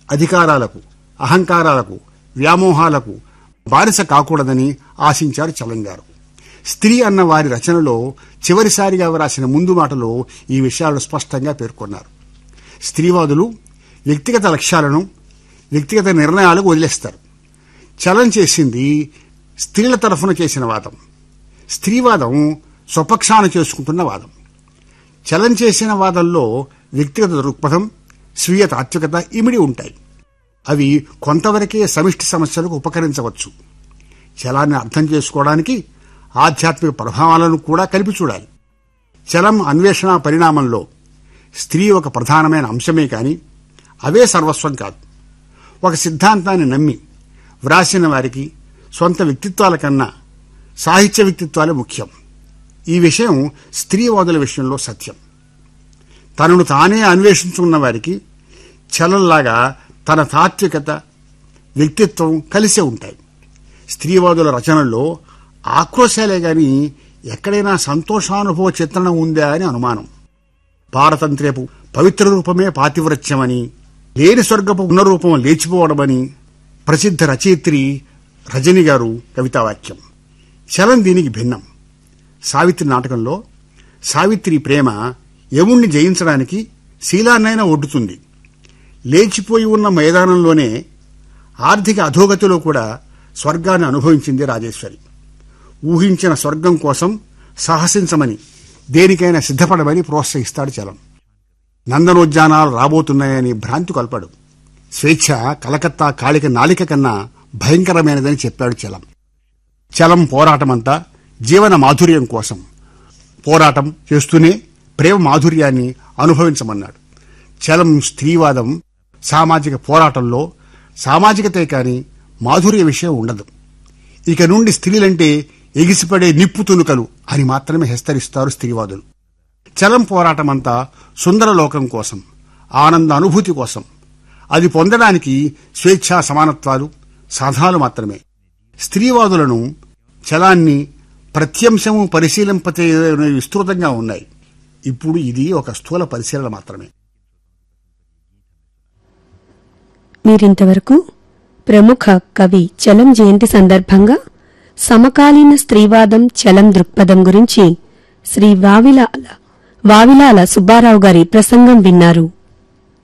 అధికారాలకు అహంకారాలకు వ్యామోహాలకు బానిస కాకూడదని ఆశించారు చలం గారు స్త్రీ అన్న వారి రచనలో చివరిసారిగా వ్రాసిన ముందు మాటలో ఈ విషయాలు స్పష్టంగా పేర్కొన్నారు స్త్రీవాదులు వ్యక్తిగత లక్ష్యాలను వ్యక్తిగత నిర్ణయాలకు వదిలేస్తారు చలం చేసింది స్త్రీల తరఫున చేసిన వాదం స్త్రీవాదం స్వపక్షాన చేసుకుంటున్న వాదం చలం చేసిన వాదంలో వ్యక్తిగత దృక్పథం స్వీయ తాత్వికత ఇమిడి ఉంటాయి అవి కొంతవరకే సమిష్టి సమస్యలకు ఉపకరించవచ్చు చలాన్ని అర్థం చేసుకోవడానికి ఆధ్యాత్మిక ప్రభావాలను కూడా కలిపి చూడాలి చలం అన్వేషణ పరిణామంలో స్త్రీ ఒక ప్రధానమైన అంశమే కాని అవే సర్వస్వం కాదు ఒక సిద్ధాంతాన్ని నమ్మి వ్రాసిన వారికి సొంత వ్యక్తిత్వాల కన్నా సాహిత్య వ్యక్తిత్వాలే ముఖ్యం ఈ విషయం స్త్రీవాదుల విషయంలో సత్యం తనను తానే అన్వేషించుకున్న వారికి చలంలాగా తన తాత్వికత వ్యక్తిత్వం కలిసే ఉంటాయి స్త్రీవాదుల రచనల్లో ఆక్రోశాలే గాని ఎక్కడైనా సంతోషానుభవ చిత్రణం ఉందా అని అనుమానం పారతంత్ర్యపు పవిత్ర రూపమే పాతివ్రత్యమని లేని స్వర్గపు పునరూపం లేచిపోవడమని ప్రసిద్ధ రచయిత్రి రజని గారు కవితావాక్యం చలం దీనికి భిన్నం సావిత్రి నాటకంలో సావిత్రి ప్రేమ యముణ్ణి జయించడానికి శీలాన్నైనా ఒడ్డుతుంది లేచిపోయి ఉన్న మైదానంలోనే ఆర్థిక అధోగతిలో కూడా స్వర్గాన్ని అనుభవించింది రాజేశ్వరి ఊహించిన స్వర్గం కోసం సాహసించమని దేనికైనా సిద్ధపడమని ప్రోత్సహిస్తాడు చలం నందనోద్యానాలు రాబోతున్నాయని భ్రాంతి కల్పాడు స్వేచ్ఛ కలకత్తా కాళిక నాలిక కన్నా భయంకరమైనదని చెప్పాడు చలం చలం పోరాటమంతా జీవన మాధుర్యం కోసం పోరాటం చేస్తూనే ప్రేమ మాధుర్యాన్ని అనుభవించమన్నాడు చలం స్త్రీవాదం సామాజిక పోరాటంలో సామాజికతే కాని మాధుర్య విషయం ఉండదు ఇక నుండి స్త్రీలంటే ఎగిసిపడే నిప్పు తునుకలు అని మాత్రమే హెచ్చరిస్తారు స్త్రీవాదులు చలం పోరాటమంతా సుందర లోకం కోసం ఆనంద అనుభూతి కోసం అది పొందడానికి స్వేచ్ఛా సమానత్వాలు సాధనాలు మాత్రమే స్త్రీవాదులను చలాన్ని ప్రత్యంశము పరిశీలింపతే విస్తృతంగా ఉన్నాయి ఇప్పుడు ఇది ఒక స్థూల పరిశీలన మాత్రమే మీరింతవరకు ప్రముఖ కవి చలం జయంతి సందర్భంగా సమకాలీన స్త్రీవాదం చలం దృక్పథం గురించి శ్రీ వావిలాల వావిలాల సుబ్బారావు గారి ప్రసంగం విన్నారు